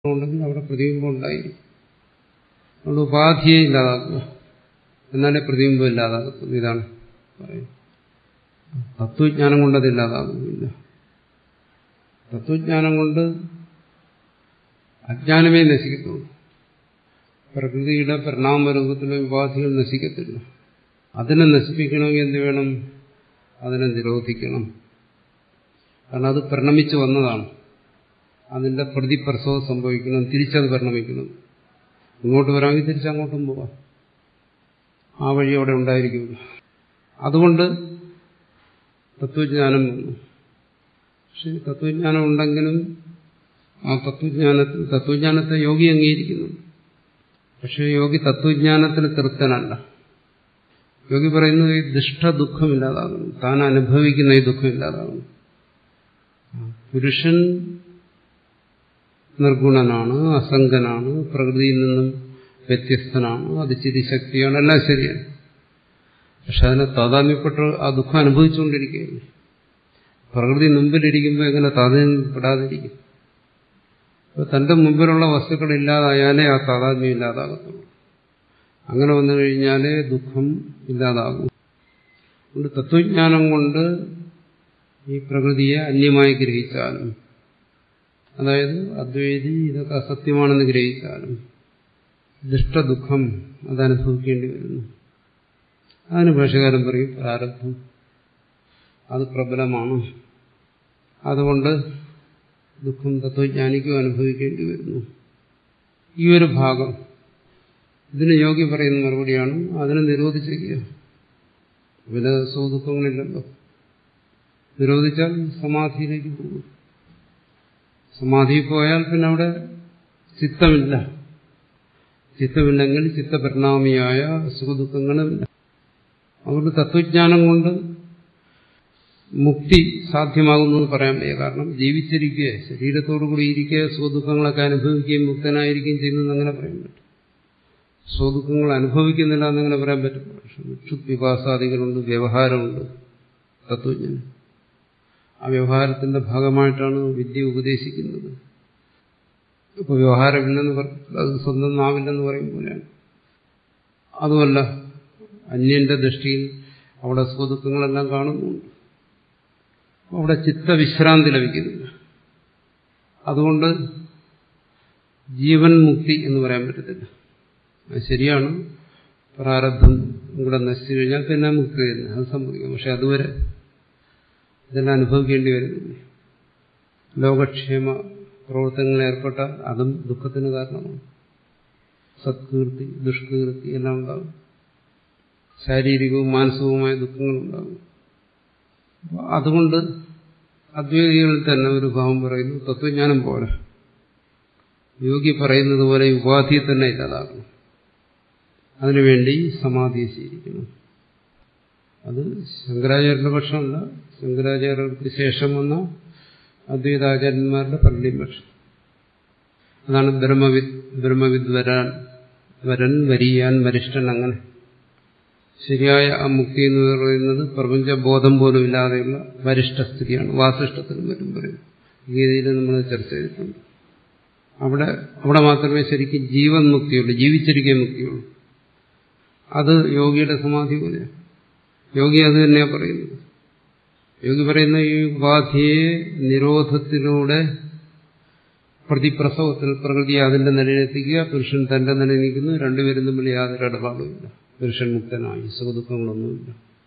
ഉണ്ടെങ്കിൽ അവിടെ പ്രതിബിംബം ഉണ്ടായിരിക്കും അതുകൊണ്ട് ഉപാധിയെ ഇല്ലാതാക്കുക എന്നാലേ പ്രതിബിംബം ഇല്ലാതാകത്തുള്ളൂ ഇതാണ് പറയുന്നത് തത്വജ്ഞാനം കൊണ്ടത് ഇല്ലാതാകുന്നില്ല തത്വജ്ഞാനം കൊണ്ട് അജ്ഞാനമേ നശിക്കത്തുള്ളൂ പ്രകൃതിയുടെ പരിണാമരൂപത്തിലെ ഉപാധികൾ നശിക്കത്തില്ല അതിനെ നശിപ്പിക്കണമെങ്കിൽ എന്ത് വേണം അതിനെ നിരോധിക്കണം കാരണം അത് പരിണമിച്ചു വന്നതാണ് അതിന്റെ പ്രതിപ്രസവം സംഭവിക്കണം തിരിച്ചത് പരിണമിക്കണം ഇങ്ങോട്ട് വരാമെങ്കിൽ തിരിച്ചങ്ങോട്ടും പോവാം ആ വഴി അവിടെ ഉണ്ടായിരിക്കില്ല അതുകൊണ്ട് തത്വജ്ഞാനം വന്നു പക്ഷെ തത്വജ്ഞാനം ഉണ്ടെങ്കിലും ആ തത്വജ്ഞാനത്തിൽ തത്വജ്ഞാനത്തെ യോഗി അംഗീകരിക്കുന്നു പക്ഷെ യോഗി തത്വജ്ഞാനത്തിന് തൃപ്തനല്ല യോഗി പറയുന്നത് ഈ ദുഷ്ട ദുഃഖം ഇല്ലാതാകുന്നു താൻ അനുഭവിക്കുന്ന ഈ ദുഃഖം ഇല്ലാതാകുന്നു പുരുഷൻ നിർഗുണനാണ് അസംഗനാണ് പ്രകൃതിയിൽ നിന്നും വ്യത്യസ്തനാണ് അത് ചിരിശക്തിയാണ് എല്ലാം ശരിയാണ് പക്ഷെ അതിനെ താതാമ്യപ്പെട്ട് ആ ദുഃഖം അനുഭവിച്ചുകൊണ്ടിരിക്കുകയല്ലേ പ്രകൃതി മുമ്പിലിരിക്കുമ്പോൾ എങ്ങനെ താതാമ്യപ്പെടാതിരിക്കും അപ്പൊ തന്റെ മുമ്പിലുള്ള വസ്തുക്കൾ ഇല്ലാതായാലേ ആ താതാത്മ്യം ഇല്ലാതാകത്തുള്ളൂ അങ്ങനെ വന്നു കഴിഞ്ഞാലേ ദുഃഖം ഇല്ലാതാകും അതുകൊണ്ട് തത്വജ്ഞാനം കൊണ്ട് ഈ പ്രകൃതിയെ അന്യമായി ഗ്രഹിച്ചാലും അതായത് അദ്വൈതി ഇതൊക്കെ അസത്യമാണെന്ന് ഗ്രഹിച്ചാലും ദുഷ്ടദുഃഖം അതനുഭവിക്കേണ്ടി വരുന്നു അതിന് ഭാഷകാരൻ പറയും പ്രാരബ്ധം അത് പ്രബലമാണ് അതുകൊണ്ട് ദുഃഖം തത്വജ്ഞാനിക്കും അനുഭവിക്കേണ്ടി വരുന്നു ഈ ഒരു ഭാഗം ഇതിന് യോഗി പറയുന്ന മറുപടിയാണ് അതിനെ നിരോധിച്ചിരിക്കുക പിന്നെ സുഖദുഃഖങ്ങളില്ലല്ലോ നിരോധിച്ചാൽ സമാധിയിലേക്ക് പോകും സമാധിയിൽ പോയാൽ പിന്നെ അവിടെ ചിത്തമില്ല ചിത്തമില്ലെങ്കിൽ ചിത്തപരിണാമിയായ സുഖദുഃഖങ്ങളുമില്ല അതുകൊണ്ട് തത്വജ്ഞാനം കൊണ്ട് മുക്തി സാധ്യമാകുന്നു എന്ന് പറയാൻ വയ്യ കാരണം ജീവിച്ചിരിക്കുക ശരീരത്തോടുകൂടി ഇരിക്കുക സുഖദുഃഖങ്ങളൊക്കെ അനുഭവിക്കുകയും മുക്തനായിരിക്കുകയും ചെയ്യുന്നത് അങ്ങനെ പറയാൻ പറ്റും സുഖദുഃഖങ്ങൾ അനുഭവിക്കുന്നില്ല എന്നങ്ങനെ പറയാൻ പറ്റും പക്ഷെ വിക്ഷുദ്വികാസാദികളുണ്ട് വ്യവഹാരമുണ്ട് തത്വജ്ഞാനം ആ വ്യവഹാരത്തിന്റെ ഭാഗമായിട്ടാണ് വിദ്യ ഉപദേശിക്കുന്നത് ഇപ്പൊ വ്യവഹാരമില്ലെന്ന് അത് സ്വന്തം നാവില്ലെന്ന് പറയും പോലെയാണ് അതുമല്ല അന്യന്റെ ദൃഷ്ടിയിൽ അവിടെ സുഖദുഃഖങ്ങളെല്ലാം കാണുന്നുണ്ട് അവിടെ ചിത്തവിശ്രാന്തി ലഭിക്കുന്നില്ല അതുകൊണ്ട് ജീവൻ മുക്തി എന്ന് പറയാൻ പറ്റത്തില്ല അത് ശരിയാണ് പ്രാരബ്ധം ഇവിടെ നശിച്ചു കഴിഞ്ഞാൽ പിന്നെ മുക്തി തന്നെ അത് സംഭവിക്കും പക്ഷെ അതുവരെ ഇതെല്ലാം അനുഭവിക്കേണ്ടി വരുന്നില്ല ലോകക്ഷേമ പ്രവർത്തനങ്ങളിൽ ഏർപ്പെട്ടാൽ അതും ദുഃഖത്തിന് കാരണമാണ് സത്കീർത്തി ദുഷ്കീർത്തി എല്ലാം ഉണ്ടാകും ശാരീരികവും മാനസികവുമായ ദുഃഖങ്ങളുണ്ടാകും അതുകൊണ്ട് അദ്വൈതികളിൽ തന്നെ ഒരു ഭാവം പറയുന്നു തത്വജ്ഞാനം പോലെ യോഗി പറയുന്നത് പോലെ ഉപാധിയെ തന്നെ ഇല്ലാതാക്കണം അതിനുവേണ്ടി സമാധി സ്വീകരിക്കണം അത് ശങ്കരാചാര്യരുടെ പക്ഷമല്ല ശങ്കരാചാര്യർക്ക് ശേഷം വന്ന അദ്വൈതാചാര്യന്മാരുടെ പലരുടെയും പക്ഷം അതാണ് ബ്രഹ്മവിദ് ബ്രഹ്മവിദ് വരാൻ വരൻ വരിയാൻ വരിഷ്ഠൻ അങ്ങനെ ശരിയായ ആ മുക്തി എന്ന് പറയുന്നത് പ്രപഞ്ചബോധം പോലും ഇല്ലാതെയുള്ള വരിഷ്ഠസ്ഥിതിയാണ് വാസിഷ്ഠത്തിനും മറ്റും പറയും ഗീതയിൽ നമ്മൾ ചർച്ച ചെയ്തിട്ടുണ്ട് അവിടെ അവിടെ മാത്രമേ ശരിക്കും ജീവൻ മുക്തിയുള്ളൂ ജീവിച്ചിരിക്കാൻ മുക്തിയുള്ളൂ അത് യോഗിയുടെ സമാധി പോലെയാണ് യോഗി അത് തന്നെയാണ് പറയുന്നത് യോഗി പറയുന്ന ഈ ഉപാധിയെ നിരോധത്തിലൂടെ പ്രതിപ്രസവത്തിൽ പ്രകൃതി അതിന്റെ നിലയിലെത്തിക്കുക പുരുഷൻ തന്റെ നിലയിൽ നിൽക്കുന്നു രണ്ടുപേരും തമ്മിൽ യാതൊരു ഇടപാടുമില്ല പുരുഷൻ മുക്തനായി സുഖദുഃഖങ്ങളൊന്നുമില്ല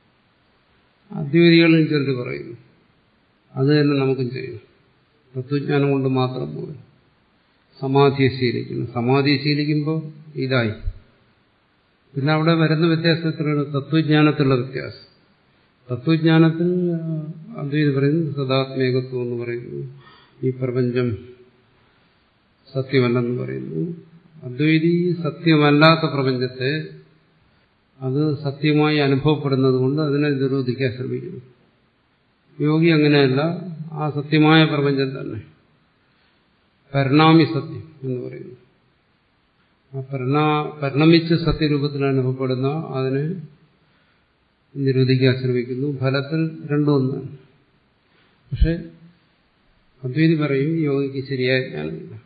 അദ്വൈതികളും ചിലർ പറയുന്നു അത് തന്നെ നമുക്കും ചെയ്യണം തത്വജ്ഞാനം കൊണ്ട് മാത്രം പോലും സമാധിയെ ശീലിക്കുന്നു സമാധിയെ ശീലിക്കുമ്പോൾ ഇതായി പിന്നെ അവിടെ വരുന്ന വ്യത്യാസത്തിലാണ് തത്വജ്ഞാനത്തിലുള്ള വ്യത്യാസം തത്വജ്ഞാനത്തിൽ അദ്വൈത് പറയുന്നു സദാത്മേകത്വം എന്ന് പറയുന്നു ഈ പ്രപഞ്ചം സത്യമല്ലെന്ന് പറയുന്നു അദ്വൈതി സത്യമല്ലാത്ത പ്രപഞ്ചത്തെ അത് സത്യമായി അനുഭവപ്പെടുന്നത് കൊണ്ട് അതിനെ നിരോധിക്കാൻ ശ്രമിക്കുന്നു യോഗി അങ്ങനെയല്ല ആ സത്യമായ പ്രപഞ്ചം തന്നെ പരിണാമി സത്യം എന്ന് പറയുന്നു ആ പരിണാ പരിണമിച്ച് സത്യരൂപത്തിൽ അനുഭവപ്പെടുന്ന അതിനെ നിരോധിക്കാൻ ശ്രമിക്കുന്നു ഫലത്തിൽ രണ്ടും ഒന്നാണ് പക്ഷെ അദ്വൈതി പറയും യോഗിക്ക് ശരിയായ ജ്ഞാനമില്ല